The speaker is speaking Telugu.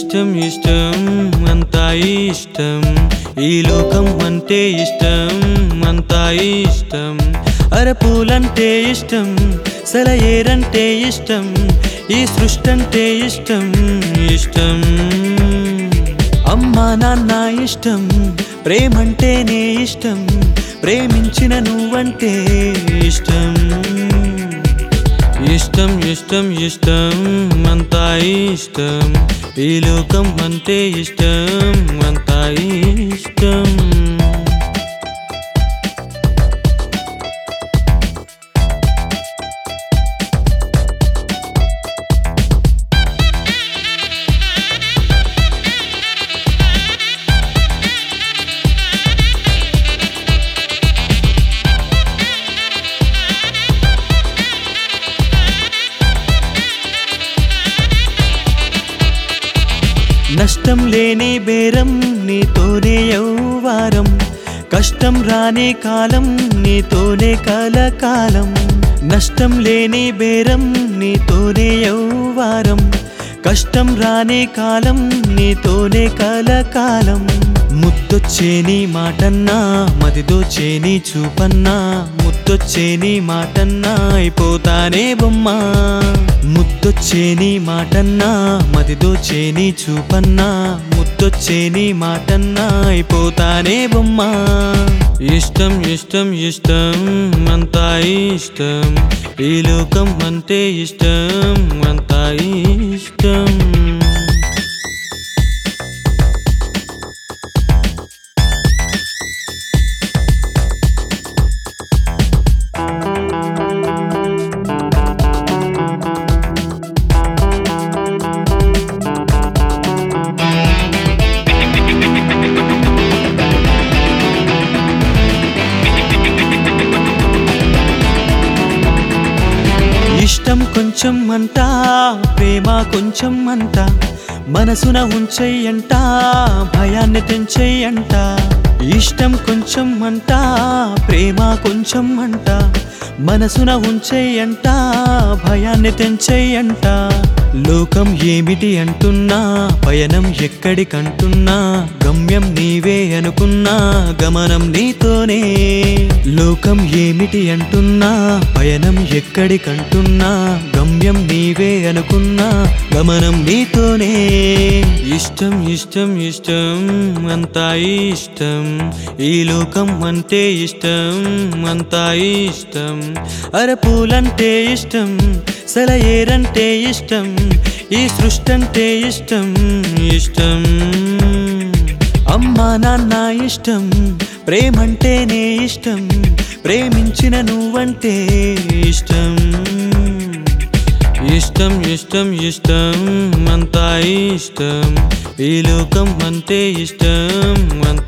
ఇష్టం ఇష్టం అంతా ఇష్టం ఈ లోకం అంటే ఇష్టం అంతా ఇష్టం అరపూలంటే ఇష్టం సెలయేరంటే ఇష్టం ఈ సృష్టి అంటే ఇష్టం ఇష్టం అమ్మా నాన్న ఇష్టం ప్రేమంటేనే ఇష్టం ప్రేమించిన నువ్వంటే ఇష్టం ఇష్టం ఇష్టం ఇష్టం అంతా ఇష్టం ఈ లోకం అంటే ఇష్టం అంతా ఇష్టం నష్టం లేని బేరం నీతోనే యౌవారం కష్టం రాని కాలం నీతోనే కలకాలం నష్టం లేని బేరం నీతోనే యౌవారం కష్టం రాని కాలం నీతోనే కలకాలం ముద్దొచ్చే నీ మాటన్నా మదిదోచే నీ చూపన్నా ముద్దొచ్చే నీ మాటన్నా అయిపోతానే బొమ్మ ముద్దొచ్చే నీ మాటన్నా మదిదోచే నీ చూపన్నా ముద్దొచ్చే నీ మాటన్నా అయిపోతానే బొమ్మ ఇష్టం ఇష్టం ఇష్టం అంతా ఇష్టం ఈ లోకం అంటే ఇష్టం అంతా ఇష్టం ఇష్టం కొంచెం అంట ప్రేమ కొంచెం అంట మనసున ఉంచెయ్యంట భయాన్ని తెంచెయ్యంట ఇష్టం కొంచెం అంట ప్రేమ కొంచెం అంట మనసున ఉంచెయ్యంట భయాన్ని తెంచెయ్యంట లోకం ఏమిటి అంటున్నా పయనం ఎక్కడికంటున్నా గమ్యం నీవే అనుకున్నా గమనం నీతోనే లోకం ఏమిటి అంటున్నా పయనం ఎక్కడికంటున్నా గమ్యం నీవే అనుకున్నా గమనం నీతోనే ఇష్టం ఇష్టం ఇష్టం అంతా ఇష్టం ఈ లోకం అంటే ఇష్టం అంతా ఇష్టం అరపూలంటే ఇష్టం సెలయేరంటే ఇష్టం ఈ సృష్టి అంటే ఇష్టం ఇష్టం అమ్మా నాన్న ఇష్టం ప్రేమంటేనే ఇష్టం ప్రేమించిన నువ్వంటే ఇష్టం ఇష్టం ఇష్టం ఇష్టం అంతా ఇష్టం ఈ లోకం అంటే ఇష్టం అంతా